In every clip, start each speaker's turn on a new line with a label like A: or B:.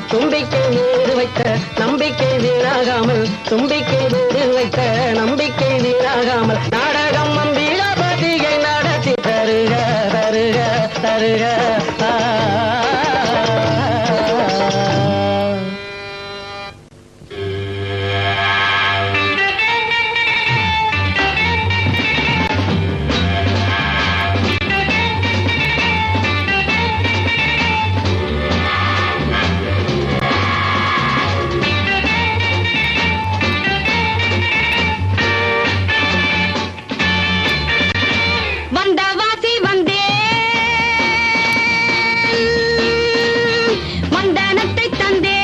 A: தும்பிக்கை வீடு வைத்த நம்பிக்கை வீணாகாமல் தும்பிக்கை வீடு வைத்த நம்பிக்கை வீணாகாமல் நாடகம் அம்பிகாபதியை நடத்தி தருக தருக தருக ஆ.
B: வந்தவாசி வந்தே மந்தனத்தை தந்தே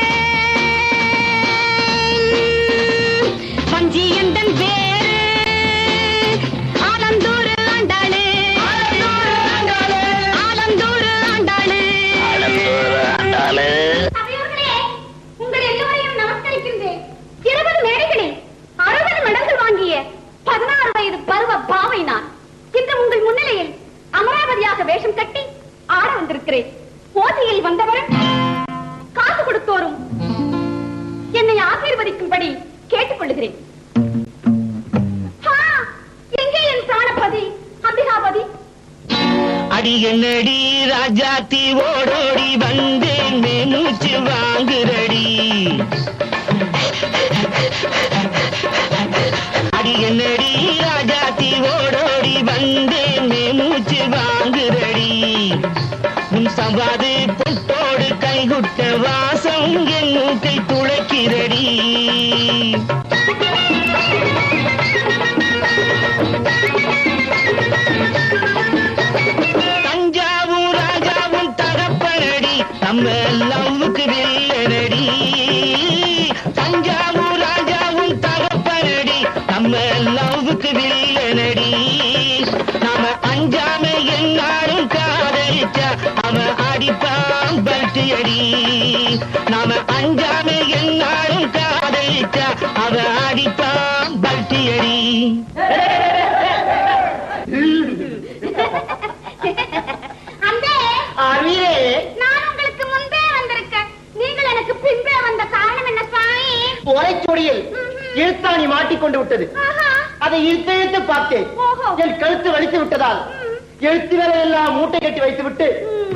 B: பஞ்சியந்தன் வேறு ஆலந்தூர் ஆண்டாளு ஆலந்தூர் ஆண்டாளு
C: அவையோர்களே, உங்கள் எல்லோரையும் நமஸ்கரிக்கின்றேன். இருபது மேடைகளில் அறுபது மெடல்கள் வாங்கிய பதினாறு வயது பருவ பாவை நான் இன்று உங்கள் முன்னிலையில் அமராவதியாக வேஷம் கட்டி ஆட வந்திருக்கிறேன் போட்டியில் வந்தவரும் காசு கொடுத்தோரும் என்னை ஆசீர்வதிக்கும்படி கேட்டுக்கொள்கிறேன் ஆ, எங்கே என் பிராணபதி அம்பிகாபதி
A: அடி என்னடி ராஜாத்தி ஓடோடி வந்தேன் மூச்சு வாங்குறடி அடி என்னடி ராஜாத்தி ஓடோடி வந்தேன் மூச்சு வாங்குறடி உன் சவாது பொட்டோடு கைகுட்ட வாசம் என் மூக்கை துளைக்கிறடி தஞ்சாவூர் ராஜாவும் தகப்பனடி நம்ம லவ்வுக்கு வில்லனடி தஞ்சாவூர் ராஜாவும் தகப்பனடி நம்ம லவ்வுக்கு வில்லனடி நாம அஞ்சாம என்னாலும் காதலிச்சா அவன் அடிப்பான் பல்ட்டி அடி நாம அஞ்சாம என்னாலும் காதலிச்சா அவன் அடிப்பான் பல்ட்டி அடி
C: அன்பே
A: அரியே
C: நான் உங்களுக்கு முன்பே வந்திருக்கேன் நீங்கள் எனக்கு பின்பே வந்த காரணம் என்ன சுவாமி
A: உரைச்சொடியில் இழுத்தாணி மாட்டிக்கொண்டு விட்டது
C: ஆஹா.
A: அதை இழுத்து இழுத்து பார்த்தேன்
C: ஓஹோ.
A: என் கழுத்து வலித்து விட்டதால் எழுத்து வேலை எல்லாம் மூட்டை கட்டி வைத்து விட்டு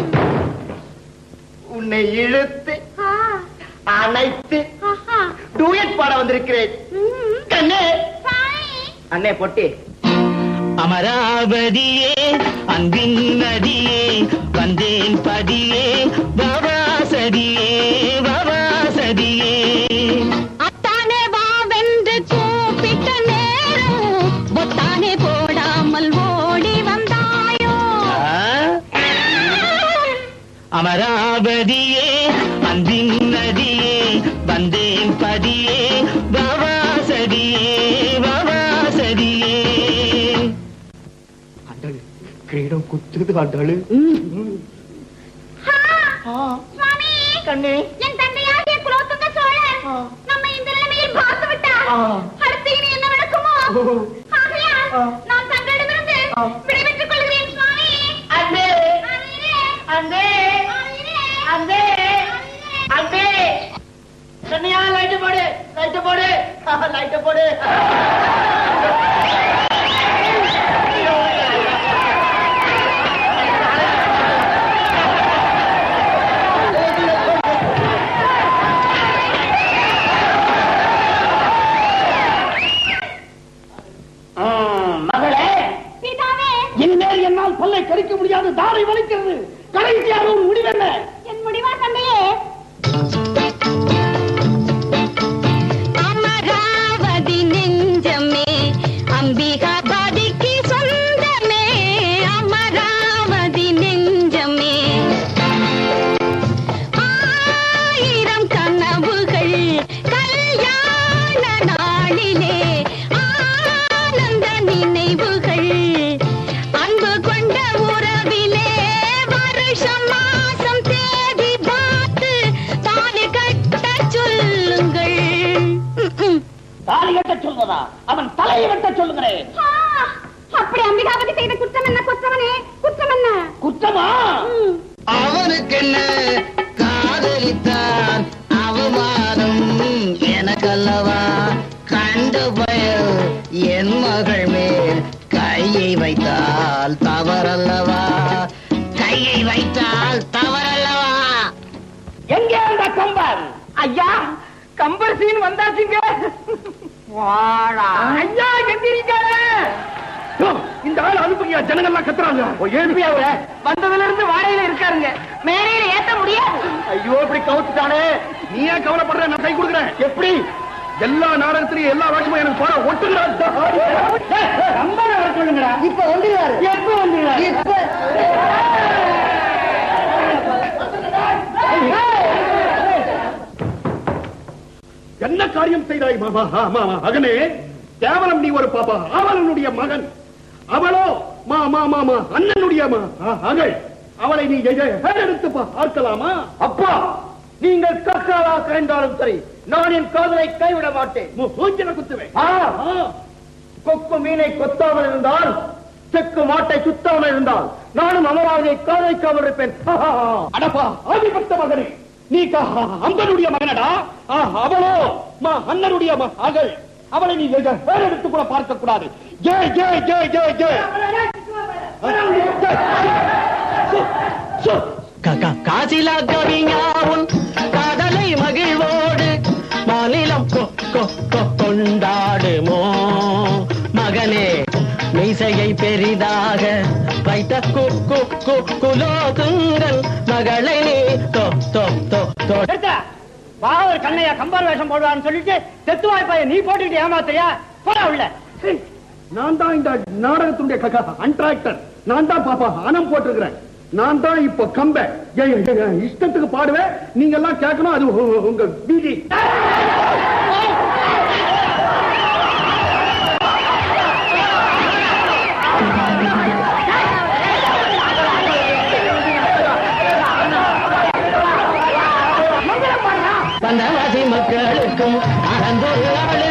A: உன்னை இழுத்து
C: ஆ.
A: அணைத்து
C: ஆஹா.
A: டூயட் பாட வந்திருக்கிறேன்
C: ம்.
A: கண்ணே
C: சுவாமி
A: அண்ணே பொட்டி அமராவதியே அன்பின் நதியே வந்தேன் பதியே பவாசதியே பவாசதியே
B: அத்தானே வா வென்று கூப்பிட்ட நேரம் பொத்தானே போடாமல் ஓடி வந்தாயோ
A: அமராவதியே அன்பின் நதியே வந்தேன் பதியே பவாசதியே பவாசதியே ஆண்டாளு கிரீடம் குத்துது ஆண்டாளு
C: ஆ. சுவாமி
A: கண்ணே
C: என் தந்தையாகிய குலோத்துங்க சோழர் நம்மை இந்த நிலைமையில் பார்த்து விட்டார்
A: ஆ.
C: அடுத்து இனி என்ன நடக்குமோ
A: ஓ.
C: ஆகையால்
A: ஆ.
C: நான் தங்களிடமிருந்து
A: ஆ.
C: விடைபெற்றுக் கொள்கிறேன் சுவாமி
A: அன்பே
C: ஆகிறே.
A: அன்பே
C: ஆகிறே.
A: அன்பே அன்பே கண்ணையா லைட்டு போடு லைட்டு போடு லைட்டு போடு
D: மகளே
C: பிதாவே
D: இனிமேல் என்னால் பல்லை கடிக்க முடியாது தாரை வலிக்கிறது கடைசியாக ஒரு முடிவென்ன
C: என் முடிவா தந்தையே
B: அமராவதி நெஞ்சமே அம்பிகா பதிக்கு சொந்தமே அமராவதி நெஞ்சமே ஆயிரம் கனவுகள் கல்யாண நாளிலே ஆனந்த நினைவுகள் அன்பு கொண்ட உறவிலே வருஷம் மாசம் தேதி பார்த்து தாலி கட்ட சொல்லுங்கள் ம்ம்.
D: தாலி கட்ட சொல்வதா அவன் தலையை வெட்ட சொல்லுகிறேன்
C: ஆ, அப்படி அம்பிகாபதி செய்த குற்றம் என்ன குற்றவனே குற்றம் என்ன
D: குற்றமா
C: ம்.
A: அவனுக்கு என்ன காதலித்தான்
E: வைத்தால் தவறல்லவா
A: எங்கே அந்த கம்பர் ஐயா கம்பர் சீன் வந்தாச்சுங்க ஐயா எந்திரிக்காரு
D: யோ, இந்த ஆள் அனுப்புங்க ஜனங்கள்லாம் கத்துறாங்க
A: எழுப்பி அவர வந்ததுல இருந்து வாழையில இருக்காருங்க
C: மேடையில ஏத்த முடியாது
A: ஐயோ இப்படி கவுத்துட்டானே
D: நீ ஏன் கவலைப்படுற நான் கை கொடுக்குறேன்
A: எப்படி
D: எல்லா நாடகத்திலையும் எல்லா வேஷமும் எனக்கு போற ஒட்டுகிறா
A: கம்பர் வர சொல்லுங்கடா இப்ப வந்துருவாரு எப்ப வந்துருவாரு இப்ப
D: என்ன காரியம் செய்தாய் மாமா ஆமா மகனே கேவலம் நீ ஒரு பாப்பா அவனுடைய மகன் அவளோ மா மா மாமா அண்ணனுடைய ம- அ- மகள் அவளை நீ எ- எ- எடுத்து பார்க்கலாமா
A: அப்பா நீங்கள் கக்காவா கரைந்தாலும் சரி நான் என் காதலை கைவிட மாட்டேன்
D: மு- மூஞ்சில குத்துவேன்
A: ஆ, ஆ. கொக்கு மீனை கொத்தாமல் இருந்தால் செக்கு மாட்டை சுத்தாமல் இருந்தால் நானும் அமராவதியை காதலிக்காமல் இருப்பேன்
D: அடப்பா ஆதிபத்த மகனே நீ க- அம்பனுடைய மகனடா ஆ, அவளோ மா அண்ணனுடைய மகள் அவளை நீ எ- எ- எடுத்து கூட பார்க்க கூடாது ஜே ஜே ஜே ஜே ஜே
E: காசிலா கவிஞாவும் காதலை மகிழ்வோடு மாநிலம் கொ- கொ- கொ- கொண்டாடுமோ மகனே மீசையை பெரிதாக வைத்த கு கு கு குலோகுங்கள் மகளை நீ தொ தொ தொ தொ
A: பாவர் கண்ணையா கம்பார் வேஷம் போடுவான்னு சொல்லிட்டு செத்து வாய்ப்பாய நீ போட்டுக்கிட்டு ஏமாத்தையா போடா உள்ள
D: நான் தான் இந்த நாடகத்தினுடைய அன்ட்ராக்டர் நான் தான் பாப்பா அனம் போட்டிருக்கிறேன் நான் தான் இப்ப கம்ப என் என் என் இஷ்டத்துக்கு பாடுவேன் நீங்க எல்லாம் கேட்கணும் அது உ- உ- உங்க வீதி
E: வந்தவாசி மக்களுக்கும் அறந்தொரு